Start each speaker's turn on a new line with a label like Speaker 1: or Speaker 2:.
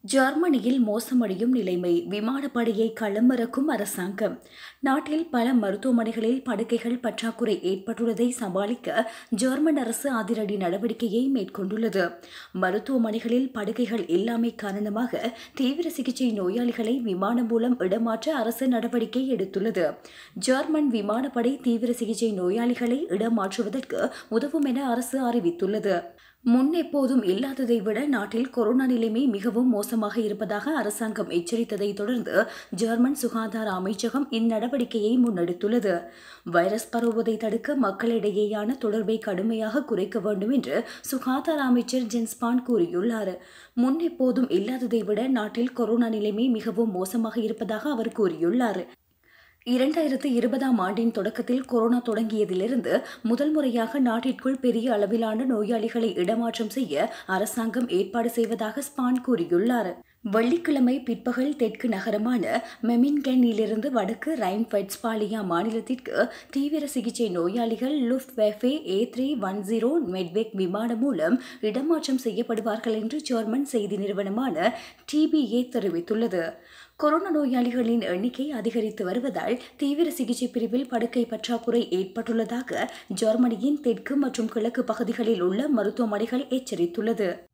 Speaker 1: ஜெர்மனியில் மோசமடையும் நிலைமை விமானப்படையை களமிறக்கும் அரசாங்கம் நாட்டில் பல மருத்துவமனைகளில் படுக்கைகள் பற்றாக்குறை ஏற்பட்டுள்ளதை சமாளிக்க ஜெர்மன் அரசு அதிரடி நடவடிக்கையை மேற்கொண்டுள்ளது மருத்துவமனைகளில் படுக்கைகள் இல்லாமை காரணமாக தீவிர சிகிச்சை நோயாளிகளை விமானம் மூலம் இடமாற்ற அரசு நடவடிக்கை எடுத்துள்ளது ஜெர்மன் விமானப்படை தீவிர சிகிச்சை நோயாளிகளை இடமாற்றுவதற்கு உதவும் என அரசு அறிவித்துள்ளது முன் எப்போதும் இல்லாததை விட நாட்டில் கொரோனா நிலைமை மிகவும் மோசமாக இருப்பதாக அரசாங்கம் எச்சரித்ததை தொடர்ந்து ஜெர்மன் சுகாதார அமைச்சகம் இந்நடவடிக்கையை முன்னெடுத்துள்ளது வைரஸ் பரவுவதை தடுக்க மக்களிடையேயான தொடர்பை கடுமையாக குறைக்க வேண்டும் என்று சுகாதார அமைச்சர் ஜென்ஸ்பான் கூறியுள்ளார் முன் எப்போதும் இல்லாததை விட நாட்டில் கொரோனா நிலைமை மிகவும் மோசமாக இருப்பதாக அவர் கூறியுள்ளார் இரண்டாயிரத்து இருபதாம் ஆண்டின் தொடக்கத்தில் கொரோனா தொடங்கியதிலிருந்து முதல் முறையாக நாட்டிற்குள் பெரிய அளவிலான நோயாளிகளை இடமாற்றம் செய்ய அரசாங்கம் ஏற்பாடு செய்வதாக ஸ்பான் கூறியுள்ளார் வெள்ளிக்கிழமை பிற்பகல் தெற்கு நகரமான மெமின்கனிலிருந்து வடக்கு ரைன் வெட்ஸ்பாலியா மாநிலத்திற்கு தீவிர சிகிச்சை நோயாளிகள் Luftwaffe A three one zero medevac விமானம் மூலம் இடமாற்றம் செய்யப்படுவார்கள் என்று ஜெர்மன் செய்தி நிறுவனமான டிபிஏ தெரிவித்துள்ளது கொரோனா நோயாளிகளின் எண்ணிக்கை அதிகரித்து வருவதால் தீவிர சிகிச்சை பிரிவில் படுக்கை பற்றாக்குறை ஏற்பட்டுள்ளதாக ஜெர்மனியின் தெற்கு மற்றும் கிழக்கு பகுதிகளில் உள்ள மருத்துவமனைகள் எச்சரித்துள்ளது